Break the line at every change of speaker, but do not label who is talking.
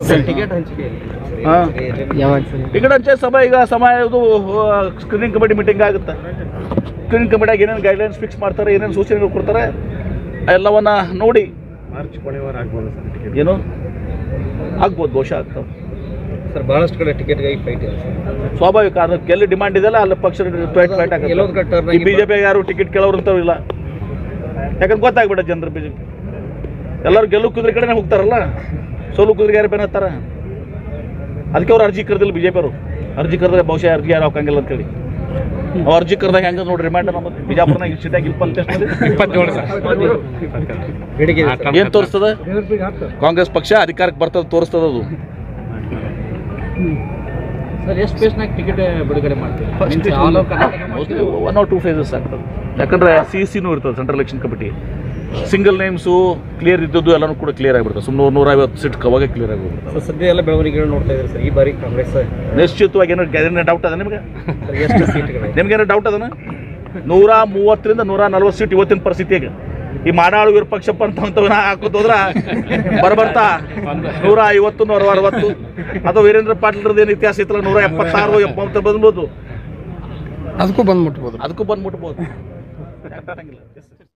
Ticket ಹಂಚಿಕೆ
ಹಾಂ
ಯಾವಾಗ ಸರ್
ಟಿಕೆಟ್ ಹಂಚೆ ಸಭೆ ಈಗ ಸಮಯ ಇದು ಸ್ಕ್ರೀನಿಂಗ್ ಕಮಿಟಿ ಮೀಟಿಂಗ್ ಆಗುತ್ತೆ ಸ್ಕ್ರೀನಿಂಗ್ ಕಮಿಟಿಯಾಗ ಏನೇನು ಗೈಡ್ಲೈನ್ಸ್ ಫಿಕ್ಸ್ ಮಾಡ್ತಾರೆ ಏನೇನು ಸೂಚನೆಗಳು ಕೊಡ್ತಾರೆ ಎಲ್ಲವನ್ನ ನೋಡಿ
ಮಾರ್ಚ್ ಕೊನೆವಾರ ಆಗ್ಬೋದು ಸರ್ ಟಿಕೆಟ್
ಏನು ಆಗ್ಬೋದು ಬಹುಶಃ ಆಗ್ತಾವೆ
ಸರ್ ಬಹಳಷ್ಟು ಕಡೆ ಟಿಕೆಟ್ಗಾಗಿ ಫೈಟ್ ಇದೆ ಸರ್
ಸ್ವಾಭಾವಿಕ ಅದಕ್ಕೆ ಎಲ್ಲಿ ಡಿಮಾಂಡ್ ಇದೆಯಲ್ಲ ಅಲ್ಲಿ ಪಕ್ಷ ಫೈಟ್ ಫೈಟ್
ಎಲ್ಲೊಂದ್ ಕಡೆ turn
ಆಗುತ್ತೆ ಈ
ಆಗಿ
ಬಿ ಜೆ ಯಾರು ಟಿಕೆಟ್ ಕೇಳೋರು ಇಲ್ಲ ಯಾಕಂದ್ರೆ ಗೊತ್ತಾಗ್ಬಿಡ ಜನರು ಬಿ ಜೆ ಪಿ ಎಲ್ಲರೂ ಗೆಲ್ಲು ಕುದುರೆ ಕಡೆನೇ ಹೋಗ್ತಾರಲ್ಲ ಸೋಲು ಕುದುರೆ ಯಾರು ಬೇನೆ ಹತ್ತಾರ ಅದಕ್ಕೆ ಅವ್ರು ಅರ್ಜಿ ಕರೆದಿಲ್ಲ ಬಿ ಜೆ ಪಿಯವರು ಅರ್ಜಿ ಕರೆದ್ರೆ ಬಹುಶಃ ಅರ್ಜಿ ಯಾರು ಹಾಕಂಗಿಲ್ಲ ಅಂತೇಳಿ ಅವ್ ಅರ್ಜಿ ಕರೆದಾಗ ಹೆಂಗ ನೋಡಿ ರಿಮೈಂಡ್ ನಮ್ಮದು ಬಿಜಾಪುರನಾಗ ಸೀಟಾಗಿ ಇಪ್ಪತ್ತೇಳು
ಬೇಡಿಕೆ ಇದೆ ಸರ್.
ಏನು ತೋರಿಸ್ತದ ಕಾಂಗ್ರೆಸ್ ಪಕ್ಷ ಅಧಿಕಾರಕ್ಕೆ ಬರ್ತದೆ ತೋರಿಸ್ತದ ಅದು
ಸರ್ ಎಷ್ಟು ಪೇಸ್ನಾಗ ಟಿಕೆಟ್ ಬಿಡುಗಡೆ ಮಾಡ್ತೀವಿ
First
all over Karnataka
mostly one or two phases ಆಗ್ತದೆ ಯಾಕಂದ್ರೆ ಸಿ ಸಿನೂ ಇರ್ತದೆ central election committee single names clear ಇದ್ದದ್ದು ಎಲ್ಲನೂ ಕೂಡ ಕ್ಲಿಯರ್ ಆಗಿಬಿಡ್ತದೆ ಸುಮ್ಮನೆ ನೂರ ಐವತ್ತು ಸೀಟ್ ಅವಾಗ ಕ್ಲಿಯರ್ ಆಗಿಬಿಡ್ತದೆ
ಸರ್ ಸದ್ಯ ಎಲ್ಲ ಬೆಳವಣಿಗೆಗಳು ನೋಡ್ತಾ ಇದ್ದಾರೆ ಸರ್ ಈ ಬಾರಿ ಕಾಂಗ್ರೆಸ್
ನಿಶ್ಚಿತವಾಗಿ ಏನೋ ಏನೇನು ಡೌಟ್ ಅದ ನಿಮಗೆ
ಸರ್ ಎಷ್ಟು ಸೀಟ್ಗಳು
ನಿಮ್ಗೇನೋ ಡೌಟ್ ಅದನ ನೂರ ಮೂವತ್ತರಿಂದ ನೂರ ನಲ್ವತ್ತು ಸೀಟ್ ಇವತ್ತಿನ ಪರಿಸ್ಥಿತಿಯಾಗ ಈ ಮಾಡಾಳು ವಿರೂಪಾಕ್ಷಪ್ಪ ಅಂತ ಅಂತವನ್ನ ಹಾಕೋದು ಹೋದ್ರ ಬರ್ಬರ್ತಾ ನೂರ ಐವತ್ತು ನೂರ ಅರವತ್ತು ಅಥವಾ ವೀರೇಂದ್ರ ಪಾಟೀಲ್ರದ್ದು ಏನು ಇತಿಹಾಸ ಇತ್ತಲ್ಲ ನೂರ ಎಪ್ಪತ್ತಾರು ಎಪ್ಪತ್ತು ಬಂದ್ಬೋದು
ಅದಕ್ಕೂ ಬಂದ್ಬಿಟ್ಬೋದು
ಅದಕ್ಕೂ ಬಂದ್ಬಿಟ್ಬೋದು